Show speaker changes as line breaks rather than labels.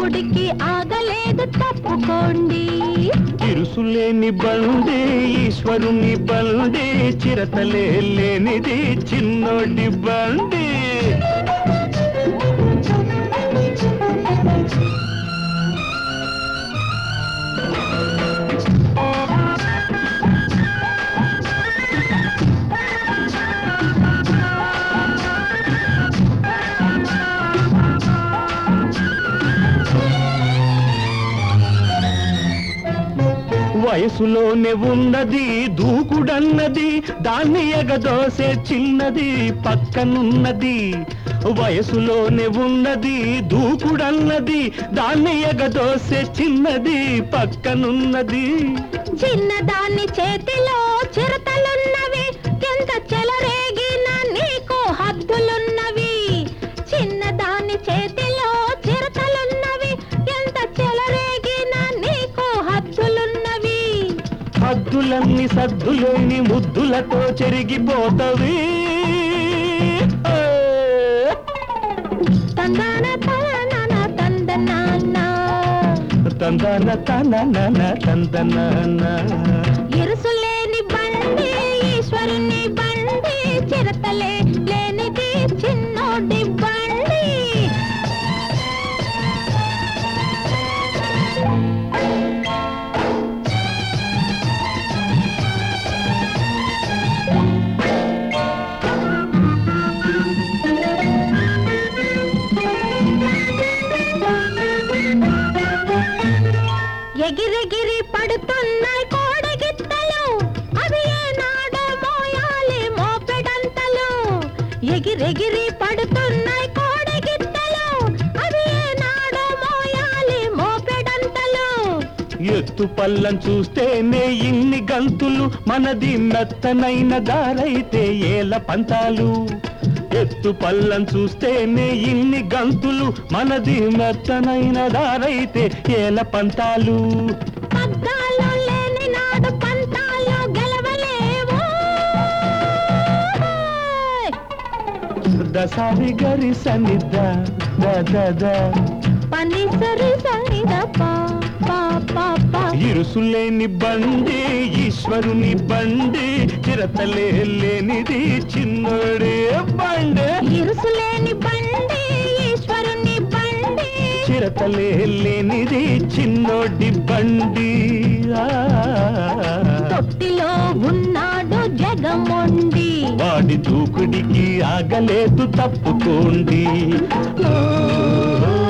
దూకుడికి ఆగలేదు తప్పుకోండి
ఇరుసులేని బండి ఈశ్వరుని బండి చిరతలే లేనిది చిన్నోడి బండి వయసులోనే ఉన్నది దూకుడన్నది దాన్ని ఎగదోసే చిన్నది పక్కనున్నది వయసులోనే ఉన్నది దూకుడన్నది దాన్ని ఎగదోసే చిన్నది పక్కనున్నది
చిన్నదాని చేతిలో చిరతలున్నవి ఎంత చెలరేగిన నీకు హద్దులున్నవి చిన్నదాని చేతిలో చిరతలున్నవి ఎంత చెలరేగిన నీకు హద్దులున్నవి
హద్దులన్నీ సద్దులేని ముద్దులతో చెరిగిపోతవి ఏ!
తందాన తన తందనాన్న
తందన తన తందన
ఇరుసులేని బండి ఈశ్వరుని బండి చిరతలే లేనిది చిన్నోడి బండి ఎగిరెగిరి పడుతున్నాయి కోడగిత్తలు అవి ఏనాడో మోయాలి మోపెడంతలు ఎగిరెగిరి పడుతున్నాయి కోడగిత్తలు అవి ఏనాడో మోయాలి మోపెడంతలు
ఎత్తు పల్లం చూస్తేనే ఇన్ని గంతులు మనది మెత్తనైన దారైతే ఏల పంతాలు ఎత్తు పల్లం చూస్తేనే ఇన్ని గంతులు మనది మెత్తనైన దారైతే ఏల పంతాలు
పగ్గాలు లేని నాడు పంతాలు గెలవలేవు
దసారి గరి సన్నిధ దద
పని సరి సరిద పా పా పా పా
ఇరుసులేని బండి ఈశ్వరుని బండి చిరతలే లేనిది చిన్నోడే బండి
ఇరుసులేని బండి ఈశ్వరుని బండి
చిరతలే లేనిది చిన్నోడి బండి ఆ.
తొట్టిలో ఉన్నాడు జగమొండి
వాడి దూకుడికి ఆగలేదు తప్పుకోండి ఓ